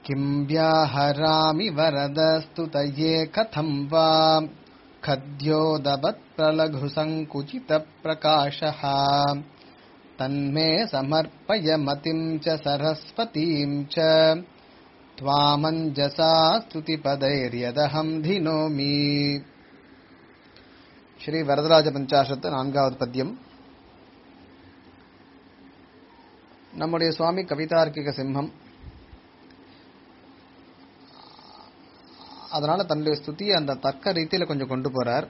किं व्याहरामि वरदस्तुतये कथं वा खद्योदवत्प्रलघुसङ्कुचितप्रकाशः तन्मे समर्पय मतिं च सरस्वतीं च त्वामञ्जसा स्तुतिपदैर्यदहं धिनोमि ஸ்ரீ வரதராஜ பஞ்சாசத்து நான்காவது பத்தியம் நம்முடைய சுவாமி கவிதார்க்கிக சிம்மம் அதனால தன்னுடைய ஸ்துதியை அந்த தர்க்க ரீதியில கொஞ்சம் கொண்டு போறார்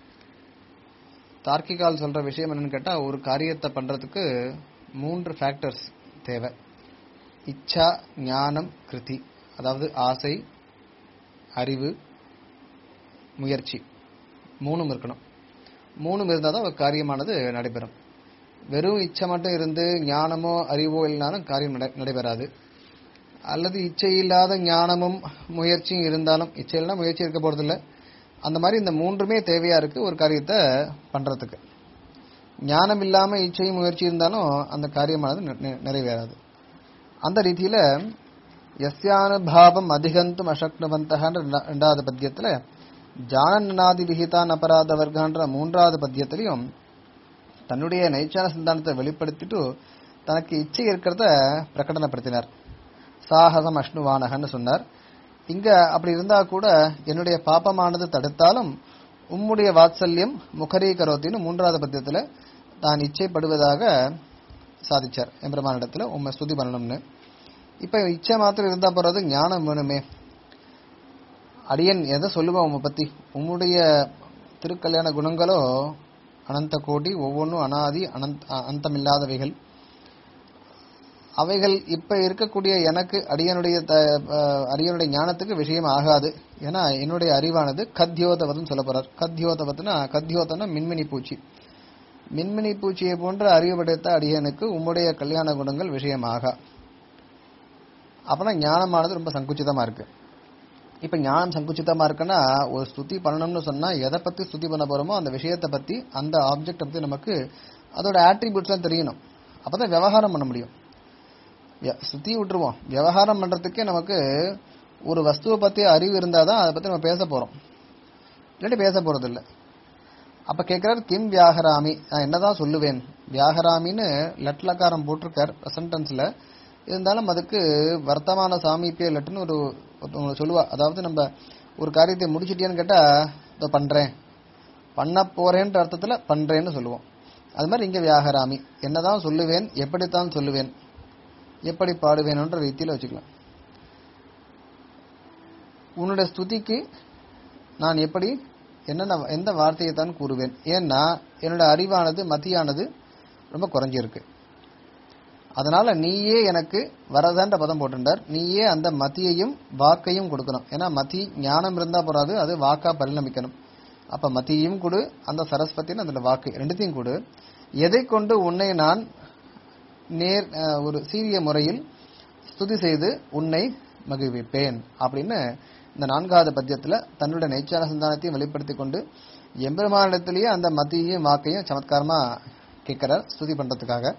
தார்க்கிகால் சொல்ற விஷயம் என்னன்னு கேட்டா ஒரு காரியத்தை பண்றதுக்கு மூன்று ஃபேக்டர்ஸ் தேவை இச்சா ஞானம் கிருதி அதாவது ஆசை அறிவு முயற்சி மூணும் இருக்கணும் மூணும் இருந்தால் தான் ஒரு காரியமானது நடைபெறும் வெறும் இச்சை மட்டும் இருந்து ஞானமோ அறிவோ இல்லைனாலும் காரியம் நடை- நடைபெறாது அல்லது இச்சை இல்லாத ஞானமும் முயற்சியும் இருந்தாலும் இச்சை இல்லைனா முயற்சி இருக்க போறதில்ல அந்த மாதிரி இந்த மூன்றுமே தேவையா இருக்கு ஒரு காரியத்தை பண்றதுக்கு ஞானம் இல்லாம இச்சையும் முயற்சி இருந்தாலும் அந்த காரியமானது நி- நி- நிறைவேறாது அந்த ரீதியில எஸ்யானுபாவம் அதிகந்தும் அசக்னுவந்தகன்ற ரெண்டா- ரெண்டாவது பத்தியத்துல ஜானநாதி விகிதான் அபராத வர்க்கான்ற மூன்றாவது பத்தியத்திலையும் தன்னுடைய நைச்சான சிந்தானத்தை வெளிப்படுத்திட்டு தனக்கு இச்சை இருக்கிறத பிரகடனப்படுத்தினார் சாகசம் அஷ்ணுவானகன்னு சொன்னார் இங்க அப்படி இருந்தா கூட என்னுடைய பாப்பமானது தடுத்தாலும் உம்முடைய வாத்சல்யம் முகரீ கரோத்தின்னு மூன்றாவது பத்தியத்துல தான் இச்சைப்படுவதாக சாதிச்சார் எம்பெருமானிடத்துல உம்மை ஸ்துதி பண்ணணும்னு இப்ப இச்சை மாத்திரம் இருந்தா போறது ஞானம் வேணுமே அடியன் எதை சொல்லுவேன் உம்மை பத்தி உம்முடைய திருக்கல்யாண குணங்களோ அனந்த கோடி ஒவ்வொன்றும் அனாதி அனந்த அ- அந்தமில்லாதவைகள் அவைகள் இப்ப இருக்கக்கூடிய எனக்கு அடியனுடைய த- அஹ், அடியனுடைய ஞானத்துக்கு விஷயம் ஆகாது ஏன்னா என்னுடைய அறிவானது கத்யோதவதம் சொல்ல போறார் கத்யோதவத்னா கத்யோதனா மின்மினி பூச்சி மின்மினி பூச்சியை போன்ற அறிவு படைத்த அடியனுக்கு உம்முடைய கல்யாண குணங்கள் விஷயமாகா அப்பனா ஞானமானது ரொம்ப சங்குச்சிதமா இருக்கு இப்ப ஞானம் சங்குச்சிதமா இருக்குன்னா ஒரு ஸ்துதி பண்ணணும்னு சொன்னா எதை பத்தி ஸ்துதி பண்ண போறோமோ அந்த விஷயத்தை பத்தி அந்த ஆப்ஜெக்ட் பத்தி நமக்கு அதோட ஆட்ரிபியூட்ஸ்லாம் தெரியணும் அப்பதான் விவகாரம் பண்ண முடியும் விய- ஸ்துதி விட்டுருவோம் விவகாரம் பண்றதுக்கே நமக்கு ஒரு வஸ்துவை பத்தி அறிவு இருந்தாதான் அதை பத்தி நம்ம பேச போறோம் இல்லாட்டி பேச போறது இல்ல அப்ப கேட்கிறார் கிம் வியாகராமி நான் என்னதான் சொல்லுவேன் வியாகராமின்னு லட்லக்காரம் போட்டிருக்கார் சென்டென்ஸ்ல இருந்தாலும் அதுக்கு வர்த்தமான சாமீபிய லட்டுன்னு ஒரு ஒருத்தவங்க சொல்லுவா அதாவது நம்ம ஒரு காரியத்தை முடிச்சிட்டியான்னு கேட்டா இதோ பண்றேன் பண்ண போறேன்ற அர்த்தத்துல பண்றேன்னு சொல்லுவோம் அது மாதிரி இங்க வியாகராமி என்னதான் சொல்லுவேன் எப்படித்தான் சொல்லுவேன் எப்படி பாடுவேன்ற ரீதியில வச்சுக்கலாம் உன்னுடைய ஸ்துதிக்கு நான் எப்படி என்னென்ன எந்த வார்த்தையை தான் கூறுவேன் ஏன்னா என்னோட அறிவானது மதியானது ரொம்ப குறைஞ்சிருக்கு அதனால நீயே எனக்கு வரதான்ற பதம் போட்டுட்டார் நீயே அந்த மதியையும் வாக்கையும் கொடுக்கணும் ஏன்னா மதி ஞானம் இருந்தா போறாது அது வாக்கா பரிணமிக்கணும் அப்ப மதியையும் கொடு அந்த சரஸ்வதின்னு அந்த வாக்கு ரெண்டுத்தையும் கொடு எதை கொண்டு உன்னை நான் நேர் அஹ், ஒரு சீரிய முறையில் ஸ்துதி செய்து உன்னை மகிழ்விப்பேன் அப்படின்னு இந்த நான்காவது பத்தியத்துல தன்னுடைய நைச்சான சந்தானத்தையும் வெளிப்படுத்தி கொண்டு எம்பெருமானிடத்திலேயே அந்த மத்தியையும் வாக்கையும் சமத்காரமா கேட்கிறார் ஸ்துதி பண்றதுக்காக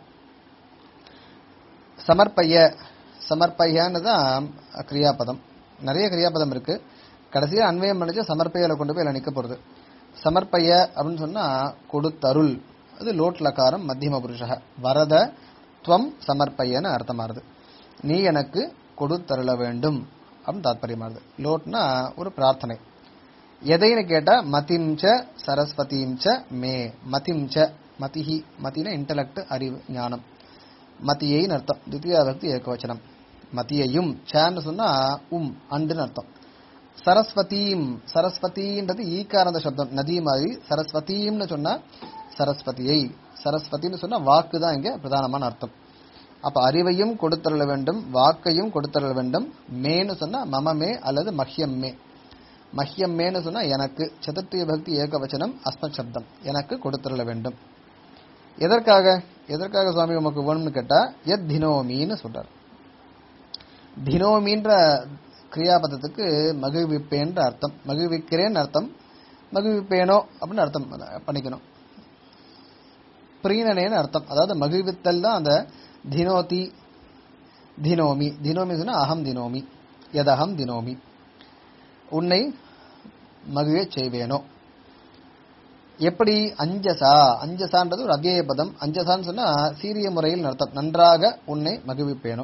சமர்ப்பைய சமர்ப்பையான்னு தான் கிரியாபதம் நிறைய கிரியாபதம் இருக்கு கடைசியா அன்வயம் பண்ணிச்சு சமர்ப்பையில கொண்டு போய் நிக்க போறது சமர்ப்பைய அப்படின்னு சொன்னா கொடுத்தருள் அது லோட் லகாரம் மத்தியம புருஷக வரத துவம் சமர்ப்பையன்னு அர்த்தமாறுது நீ எனக்கு கொடுத்தருள வேண்டும் அப்படின்னு தாத்பரியமாறுது லோட்னா ஒரு பிரார்த்தனை எதைன்னு கேட்டா மதிம்ச சரஸ்வதிம்ச மே மதிம்ச மதிஹி மதினா இன்டலெக்ட் அறிவு ஞானம் மதியைன்னு அர்த்தம் தித்தியா பக்தி ஏகவச்சனம் மதியையும் சேன்னு சொன்னா உம் அண்டுன்னு அர்த்தம் சரஸ்வதீம் சரஸ்வதின்றது ஈக்காரந்த சப்தம் நதி மாதிரி சரஸ்வதீம்னு சொன்னா சரஸ்வதியை சரஸ்வதின்னு சொன்னா வாக்கு தான் இங்க பிரதானமான அர்த்தம் அப்ப அறிவையும் கொடுத்தருள வேண்டும் வாக்கையும் கொடுத்தருள வேண்டும் மேன்னு சொன்னா மமமே அல்லது மஹ்யம் மே மஹ்யம் மேன்னு சொன்னா எனக்கு சதுர்த்திய பக்தி ஏகவச்சனம் அஸ்மத் சப்தம் எனக்கு கொடுத்தருள வேண்டும் எதற்காக எதற்காக சுவாமி உமக்கு வேணும்னு கேட்டா எத் தினோமின்னு சொல்றார் தினோமின்ற கிரியாபதத்துக்கு மகிழ்விப்பேன்ற அர்த்தம் மகிழ்விக்கிறேன்னு அர்த்தம் மகிழ்விப்பேனோ அப்படின்னு அர்த்தம் பண்ணிக்கணும் பிரீணனேன்னு அர்த்தம் அதாவது மகிழ்வித்தல் தான் அந்த தினோதி தினோமி தினோமி சொன்னா அகம் தினோமி யதகம் தினோமி உன்னை மகிழச் செய்வேனோ எப்படி அஞ்சசா அஞ்சசான்றது ஒரு அவ்யய பதம் அஞ்சசான்னு சொன்னா சீரிய முறையில் நடத்தம் நன்றாக உன்னை மகிழ்விப்பேனோ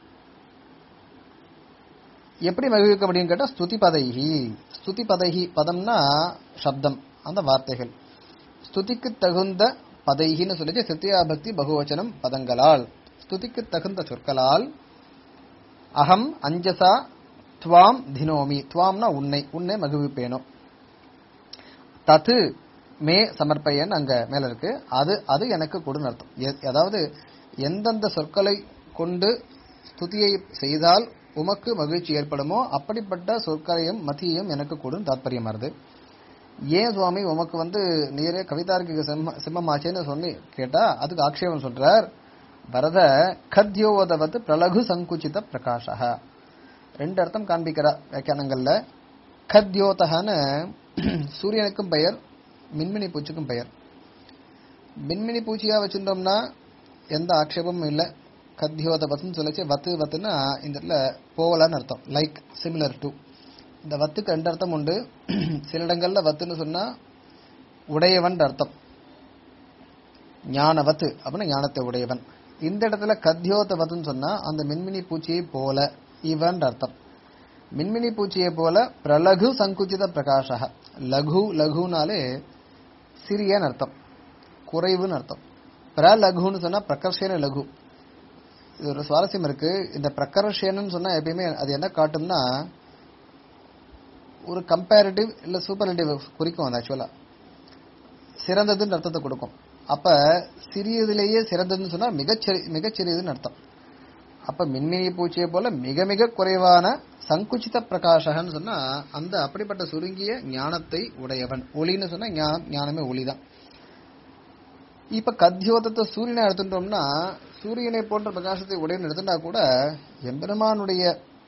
எப்படி மகிழ்விக்க முடியும் கேட்டா ஸ்துதி பதைஹி ஸ்துதி பதைஹி பதம்னா சப்தம் அந்த வார்த்தைகள் ஸ்துதிக்கு தகுந்த பதைகின்னு சொல்லிச்சு சித்தியா பக்தி பகுவச்சனம் பதங்களால் ஸ்துதிக்கு தகுந்த சொற்களால் அகம் அஞ்சசா துவாம் தினோமி துவாம்னா உன்னை உன்னை மகிழ்விப்பேனோ தத்து மே சமர்ப்பயன் அங்க மேல இருக்கு அது அது எனக்கு கொடுன்னு அர்த்தம் எ- அதாவது எந்தெந்த சொற்களை கொண்டு ஸ்துதியை செய்தால் உமக்கு மகிழ்ச்சி ஏற்படுமோ அப்படிப்பட்ட சொற்களையும் மத்தியையும் எனக்கு கொடுன்னு தாற்பயமாறுது ஏன் சுவாமி உமக்கு வந்து நீரே கவிதார்க்கிக சிம்ம சிம்மமாச்சேன்னு சொல்லி கேட்டா அதுக்கு ஆக்ஷேபம் சொல்றார் பரத கத்யோவதவத் பிரலகு சங்குச்சித பிரகாஷக ரெண்டு அர்த்தம் காண்பிக்கிறார் வியாக்கியானங்கள்ல கத்யோதகன்னு சூரியனுக்கும் பெயர் மின்மினி பூச்சிக்கும் பெயர் மின்மினி பூச்சியா வச்சிருந்தோம்னா எந்த ஆக்ஷேபமும் இல்லை கத்யோதவத்னு சொல்லிச்சு வத்து வத்துன்னா இந்த இடத்துல போகலான்னு அர்த்தம் லைக் சிமிலர் டு இந்த வத்துக்கு ரெண்டு அர்த்தம் உண்டு சில இடங்கள்ல வத்துன்னு சொன்னா உடையவன் அர்த்தம் ஞானவத்து அப்படின்னா ஞானத்தை உடையவன் இந்த இடத்துல கத்யோதவத்துன்னு சொன்னா அந்த மின்மினி பூச்சியை போல இவன் அர்த்தம் மின்மினி பூச்சியை போல பிரலகு சங்குச்சித பிரகாஷக லகு லகுனாலே சிறியன்னு அர்த்தம் குறைவுன்னு அர்த்தம் பிரலகுன்னு சொன்னா பிரகர்ஷேன லகு இது ஒரு சுவாரஸ்யம் இருக்கு இந்த பிரகர்ஷேனன்னு சொன்னா எப்பயுமே அது என்ன காட்டும்னா ஒரு கம்பேரிட்டிவ் இல்ல சூப்பர்லேட்டிவ் குறிக்கும் அது ஆக்சுவலா சிறந்ததுன்னு அர்த்தத்தை கொடுக்கும் அப்ப சிறியதிலேயே சிறந்ததுன்னு சொன்னா மிகச்சிறி மிகச்சிறியதுன்னு அர்த்தம் அப்ப மின்மினி பூச்சியை போல மிக மிக குறைவான சங்குச்சித பிரகாஷகன்னு சொன்னா அந்த அப்படிப்பட்ட சுருங்கிய ஞானத்தை உடையவன் ஒளின்னு சொன்னா ஞானம் ஞானமே ஒளிதான் இப்ப கத்யோதத்தை சூரியனை எடுத்துட்டோம்னா சூரியனை போன்ற பிரகாசத்தை உடையவன் எடுத்துட்டா கூட எம்பெருமானுடைய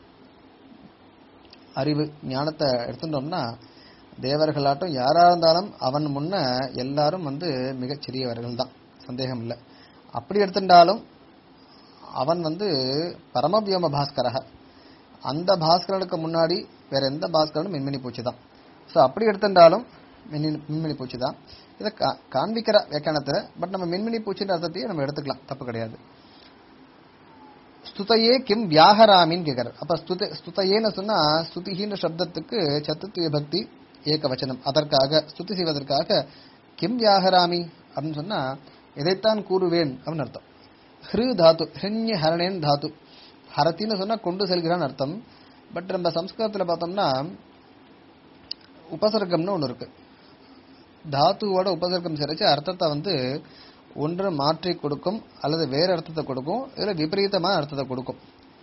அறிவு ஞானத்தை எடுத்துட்டோம்னா தேவர்களாட்டும் யாரா இருந்தாலும் அவன் முன்ன எல்லாரும் வந்து மிகச் சிறியவர்கள் தான் சந்தேகம் இல்லை அப்படி எடுத்துட்டாலும் அவன் வந்து பரமவியோம பாஸ்கரக அந்த பாஸ்கரனுக்கு முன்னாடி வேற எந்த பாஸ்கரனும் மின்மினி பூச்சி தான் ஸோ அப்படி எடுத்துட்டாலும் மின்மினி மின்மினி பூச்சி தான் இதை கா- காண்பிக்கிற வியாக்கியானத்தை பட் நம்ம மின்மினி பூச்சின்ற அர்த்தத்தையே நம்ம எடுத்துக்கலாம் தப்பு கிடையாது ஸ்துதையே கிம் வியாகராமின்னு கேட்கிறார் அப்ப ஸ்துத ஸ்துதையேன்னு சொன்னா ஸ்துதிகின்ற சப்தத்துக்கு சத்துத்துவ பக்தி ஏக வச்சனம் அதற்காக ஸ்துதி செய்வதற்காக கிம் வியாகராமி அப்படின்னு சொன்னா எதைத்தான் கூறுவேன் அப்படின்னு அர்த்தம் ஹிரு தாத்து ஹிரண்ய ஹரணேன் தாத்து ஹரத்தின்னு சொன்னா கொண்டு செல்கிறான்னு அர்த்தம் பட் நம்ம சம்ஸ்கிருதத்துல பார்த்தோம்னா உபசர்க்கம்னு ஒன்று இருக்கு தாத்துவோட உபசர்க்கம் சேர்த்து அர்த்தத்தை வந்து ஒன்று மாற்றி கொடுக்கும் அல்லது வேற அர்த்தத்தை கொடுக்கும் இல்ல விபரீதமான அர்த்தத்தை கொடுக்கும்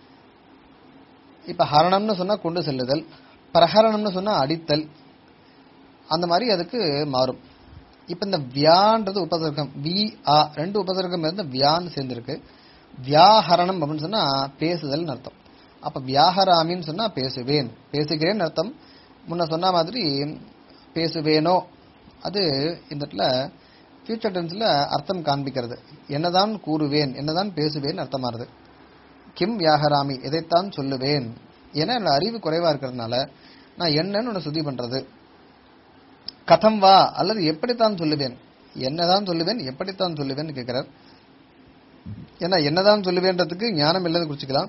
இப்ப ஹரணம்னு சொன்னா கொண்டு செல்லுதல் பிரஹரணம்னு சொன்னா அடித்தல் அந்த மாதிரி அதுக்கு மாறும் இப்ப இந்த வியான்றது உபசர்க்கம் வி ஆ ரெண்டு உபசர்க்கம் இருந்து வியான்னு சேர்ந்திருக்கு வியாஹரணம் அப்படின்னு சொன்னா பேசுதல்னு அர்த்தம் அப்ப வியாஹராமின்னு சொன்னா பேசுவேன் பேசுகிறேன்னு அர்த்தம் முன்ன சொன்ன மாதிரி பேசுவேனோ அது இந்த இடத்துல ஃபியூச்சர் டென்ஸ்ல அர்த்தம் காண்பிக்கிறது என்னதான் கூறுவேன் என்னதான் பேசுவேன் அர்த்தமாறுது கிம் வியாகராமி எதைத்தான் சொல்லுவேன் ஏன்னா என்னோட அறிவு குறைவா இருக்கிறதுனால நான் என்னன்னு ஒன்று சுத்தி பண்றது கதம் வா அல்லது எப்படித்தான் சொல்லுவேன் என்னதான் சொல்லுவேன் எப்படித்தான் சொல்லுவேன்னு கேட்கிறார் ஏன்னா என்னதான் சொல்லுவேன்றதுக்கு ஞானம் இல்லைன்னு குறிச்சுக்கலாம்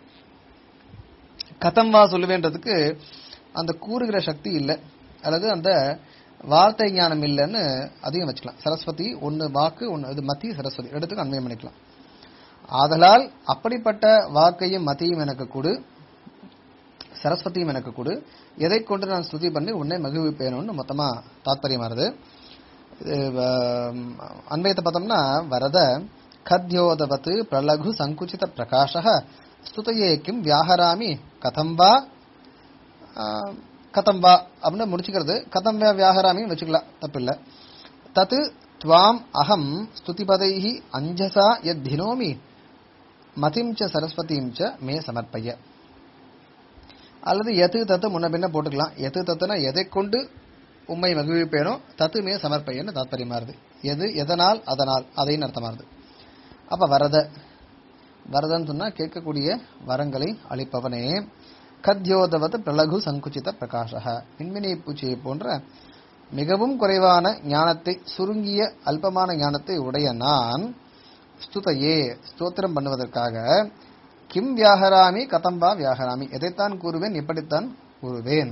கதம் வா சொல்லுவேன்றதுக்கு அந்த கூறுகிற சக்தி இல்லை அல்லது அந்த வார்த்தை ஞானம் இல்லைன்னு அதையும் வச்சுக்கலாம் சரஸ்வதி ஒன்னு வாக்கு ஒன்னு இது மத்தி சரஸ்வதி எடுத்துக்கு அன்வயம் பண்ணிக்கலாம் ஆதலால் அப்படிப்பட்ட வாக்கையும் மத்தியும் எனக்கு கொடு சரஸ்வதியும் எனக்கு கொடு எதை கொண்டு நான் ஸ்துதி பண்ணி உன்னை மகிழ்விப்பேனும்னு மொத்தமா தாத்பரியமாறுது இது ஆம், அன்வயத்தை பார்த்தோம்னா வரத கத்யோதவத் பிரலகு சங்குச்சித பிரகாஷ ஸ்துதையே கிம் வியாகராமி கதம் வா ஆ, கதம் வா அப்படின்னு முடிச்சுக்கிறது கதம் வா வியாகராமின்னு வச்சுக்கலாம் தப்பில்லை தத்து துவாம் அகம் ஸ்துதிபதைஹி அஞ்சசா யத் தினோமி மதிம் ச சரஸ்வதியும் ச மே சமர்ப்பய அல்லது எது தத்து முன்ன பின்ன போட்டுக்கலாம் எது தத்துனா எதை கொண்டு உம்மை மகிழ்விப்பேனோ தத்து மே சமர்ப்பயன்னு தாத்பரியமாறுது எது எதனால் அதனால் அதைன்னு அர்த்தமாறுது அப்ப வரத வரதன்னு சொன்னா கேட்கக்கூடிய வரங்களை அளிப்பவனே கத்யோதவத் பிரலகு சங்குச்சித பிரகாஷக மின்மினி பூச்சியை போன்ற மிகவும் குறைவான ஞானத்தை சுருங்கிய அல்பமான ஞானத்தை உடைய நான் ஸ்துதையே ஸ்தோத்திரம் பண்ணுவதற்காக கிம் வியாகராமி கதம்பா வியாகராமி எதைத்தான் கூறுவேன் எப்படித்தான் கூறுவேன்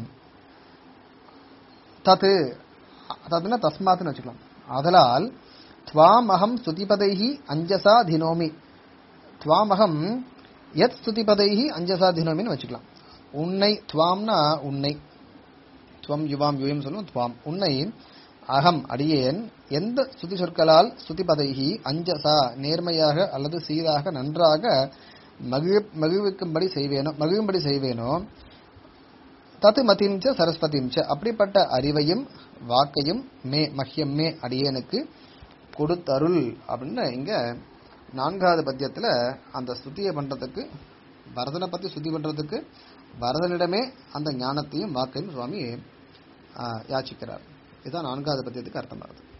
தது ததுன்னா தஸ்மாத்னு வச்சுக்கலாம் அதலால் துவாமகம் ஸ்துதிபதைஹி அஞ்சசா தினோமி துவாமகம் எத் ஸ்துதிபதைஹி அஞ்சசா தினோமின்னு வச்சுக்கலாம் உன்னை துவாம்னா உன்னை துவம் யுவாம் யுயம் சொல்லுவோம் துவாம் உன்னை அகம் அடியேன் எந்த ஸ்துதி சொற்களால் ஸ்துதிபதைகி அஞ்சசா நேர்மையாக அல்லது சீராக நன்றாக மகிழ் மகிழ்விக்கும்படி செய்வேனோ மகிழும்படி செய்வேனோ தத்து மதிம்ச சரஸ்வதிம்ச அப்படிப்பட்ட அறிவையும் வாக்கையும் மே மஹ்யம் மே அடியேனுக்கு கொடுத்தருள் அப்படின்னு இங்க நான்காவது பத்தியத்துல அந்த ஸ்துதியை பண்றதுக்கு பரதனை பத்தி ஸ்துதி பண்றதுக்கு பரதனிடமே அந்த ஞானத்தையும் வாக்கையும் சுவாமி ஆ, யாச்சிக்கிறார் இதுதான் நான்காவது பத்தியத்துக்கு அர்த்தமாகுது